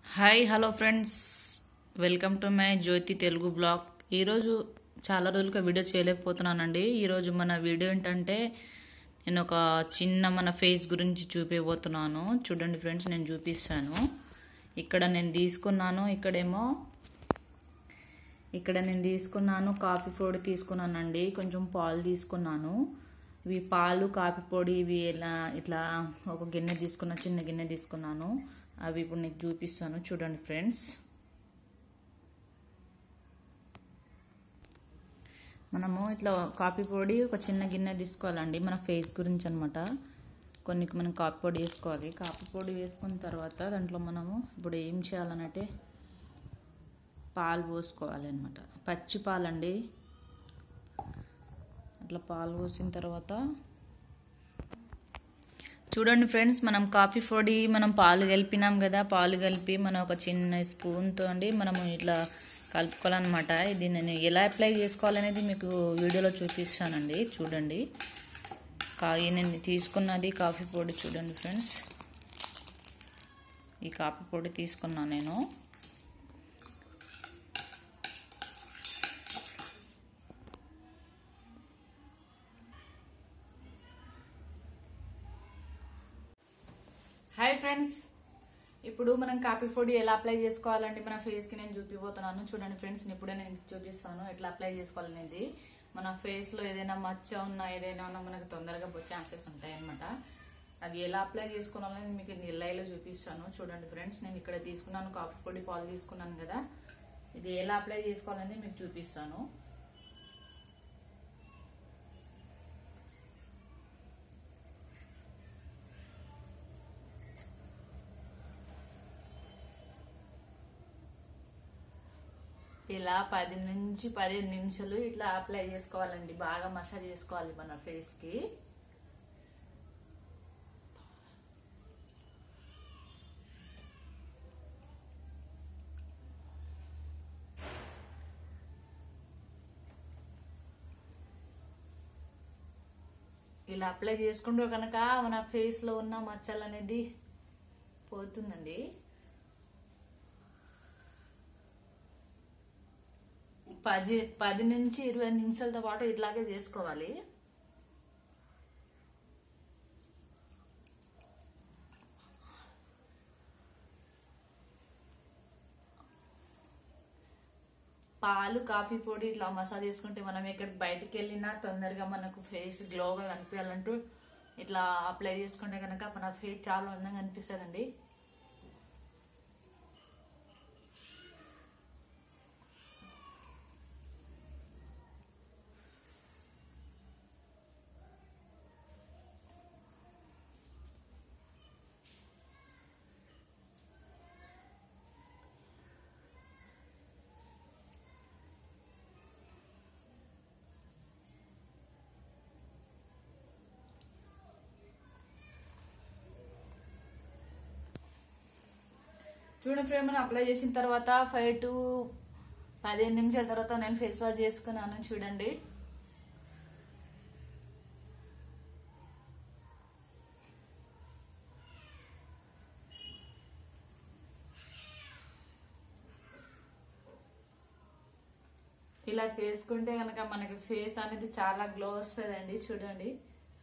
hi hello friends welcome to my Jyothi Telugu blog ఈరోజు చాలా రోజులుగా వీడియో చేయలేకపోతున్నానండి ఈరోజు మన వీడియో ఏంటంటే నేను ఒక చిన్న మన ఫేస్ గురించి చూపించబోతున్నాను చూడండి ఫ్రెండ్స్ నేను చూపిస్తాను ఇక్కడ నేను తీసుకున్నాను ఇక్కడేమో ఇక్కడ నేను తీసుకున్నాను కాఫీ పొడి తీసుకున్నానండి కొంచెం పాలు తీసుకున్నాను ఇవి పాలు కాఫీ పొడి ఇవి ఇలా ఇట్లా ఒక గిన్నె తీసుకున్న చిన్న గిన్నె తీసుకున్నాను అవి ఇప్పుడు నీకు చూపిస్తాను చూడండి ఫ్రెండ్స్ మనము ఇట్లా కాఫీ పొడి ఒక చిన్న గిన్నె తీసుకోవాలండి మన ఫేస్ గురించి అనమాట కొన్ని మనం కాఫీ పొడి వేసుకోవాలి కాఫీ పొడి వేసుకున్న తర్వాత దాంట్లో మనము ఇప్పుడు ఏం చేయాలనంటే పాలు పోసుకోవాలి అనమాట పచ్చి పాలండి అట్లా పాలు పోసిన తర్వాత చూడండి ఫ్రెండ్స్ మనం కాఫీ పొడి మనం పాలు కలిపినాం కదా పాలు కలిపి మనం ఒక చిన్న స్పూన్తో అండి మనము ఇట్లా కలుపుకోవాలన్నమాట ఇది నేను ఎలా అప్లై చేసుకోవాలనేది మీకు వీడియోలో చూపిస్తానండి చూడండి కా నేను తీసుకున్నది కాఫీ పొడి చూడండి ఫ్రెండ్స్ ఈ కాఫీ పొడి తీసుకున్నాను నేను హాయ్ ఫ్రెండ్స్ ఇప్పుడు మనం కాఫీ పొడి ఎలా అప్లై చేసుకోవాలంటే మన ఫేస్కి నేను చూపిపోతున్నాను చూడండి ఫ్రెండ్స్ ఇప్పుడే నేను చూపిస్తాను ఎట్లా అప్లై చేసుకోవాలనేది మన ఫేస్లో ఏదైనా మచ్చ ఉన్నా ఏదైనా ఉన్నా మనకు తొందరగా పోయే ఛాన్సెస్ ఉంటాయి అనమాట అది ఎలా అప్లై చేసుకోవాలనేది మీకు నిల్లైలో చూపిస్తాను చూడండి ఫ్రెండ్స్ నేను ఇక్కడ తీసుకున్నాను కాఫీ పొడి పాలు తీసుకున్నాను కదా ఇది ఎలా అప్లై చేసుకోవాలనేది మీకు చూపిస్తాను ఇలా పది నుంచి పదిహేను నిమిషాలు ఇట్లా అప్లై చేసుకోవాలండి బాగా మసాజ్ చేసుకోవాలి మన ఫేస్ కి ఇలా అప్లై చేసుకుంటే కనుక మన ఫేస్ లో ఉన్న మచ్చలు అనేది పోతుందండి పది పది నుంచి ఇరవై నిమిషాలతో పాటు ఇట్లాగే చేసుకోవాలి పాలు కాఫీ పొడి ఇట్లా మసాజ్ చేసుకుంటే మనం ఎక్కడికి బయటికి వెళ్ళినా తొందరగా మనకు ఫేస్ గ్లోగా కనిపించాలంటూ ఇట్లా అప్లై చేసుకుంటే కనుక మన ఫేస్ చాలా అందంగా అనిపిస్తుందండి చూడండి ఫ్రెండ్ మనం అప్లై చేసిన తర్వాత ఫైవ్ టు పదిహేను నిమిషాల తర్వాత నేను ఫేస్ వాష్ చేసుకున్నాను చూడండి ఇలా చేసుకుంటే కనుక మనకి ఫేస్ అనేది చాలా గ్లో వస్తుందండి చూడండి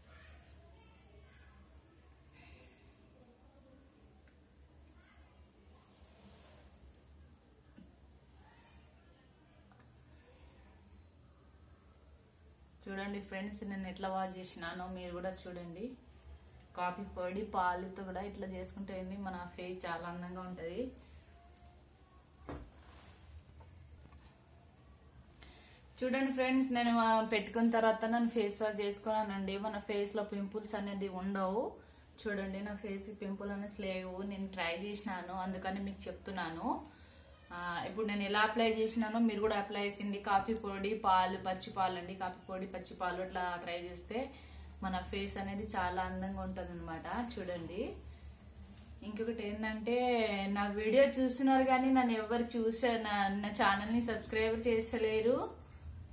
చూడండి ఫ్రెండ్స్ నేను ఎట్లా వాష్ చేసినానో మీరు కూడా చూడండి కాఫీ పొడి పాలుతో కూడా ఇట్లా చేసుకుంటే మన ఫేస్ చాలా అందంగా ఉంటుంది చూడండి ఫ్రెండ్స్ నేను పెట్టుకున్న తర్వాత నేను ఫేస్ వాష్ చేసుకున్నానండి మన ఫేస్ లో పింపుల్స్ అనేది ఉండవు చూడండి నా ఫేస్ పింపుల్ అనేసి లేవు నేను ట్రై చేసినాను అందుకని మీకు చెప్తున్నాను ఇప్పుడు నేను ఎలా అప్లై చేసినానో మీరు కూడా అప్లై చేసింది కాఫీ పొడి పాలు పచ్చి పాలు అండి కాఫీ పొడి పచ్చి పాలు ఇట్లా ట్రై చేస్తే మన ఫేస్ అనేది చాలా అందంగా ఉంటుంది అనమాట చూడండి ఇంకొకటి ఏంటంటే నా వీడియో చూస్తున్నారు కానీ నన్ను ఎవరు చూసే నా నా ఛానల్ని సబ్స్క్రైబ్ చేస్తలేరు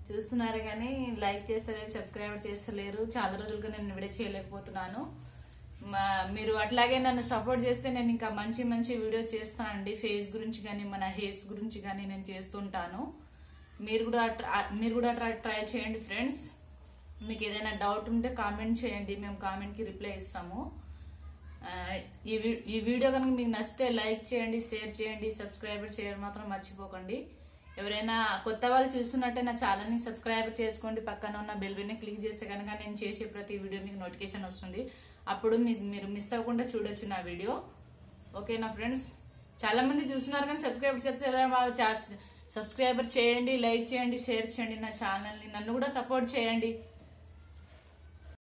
చూస్తున్నారు కానీ లైక్ చేస్తలేరు సబ్స్క్రైబ్ చేస్తలేరు చాలా రోజులుగా నేను వీడియో చేయలేకపోతున్నాను మా- మీరు అట్లాగే నన్ను సపోర్ట్ చేస్తే నేను ఇంకా మంచి మంచి వీడియో చేస్తానండి ఫేస్ గురించి కానీ మన హెయిర్స్ గురించి కానీ నేను చేస్తుంటాను మీరు కూడా ట్ర- మీరు కూడా ట్రై ట్రై చేయండి ఫ్రెండ్స్ మీకు ఏదైనా డౌట్ ఉంటే కామెంట్ చేయండి మేము కామెంట్కి రిప్లై ఇస్తాము ఆ, ఈ వీ- ఈ వీడియో కనుక మీకు నచ్చితే లైక్ చేయండి షేర్ చేయండి సబ్స్క్రైబర్ చేయడం మాత్రం మర్చిపోకండి ఎవరైనా కొత్త వాళ్ళు చూస్తున్నట్టే నా ఛానల్ని సబ్స్క్రైబ్ చేసుకోండి పక్కన ఉన్న బెల్ బెల్ని క్లిక్ చేస్తే కనుక నేను చేసే ప్రతి వీడియో మీకు నోటిఫికేషన్ వస్తుంది అప్పుడు మీ- మీరు మిస్ అవ్వకుండా చూడొచ్చు నా వీడియో ఓకేనా ఫ్రెండ్స్ చాలా మంది చూస్తున్నారు కానీ సబ్స్క్రైబ్ చేస్తే ఎలా వా- చా- సబ్స్క్రైబర్ చేయండి లైక్ చేయండి షేర్ చేయండి నా ఛానల్ని నన్ను కూడా సపోర్ట్ చేయండి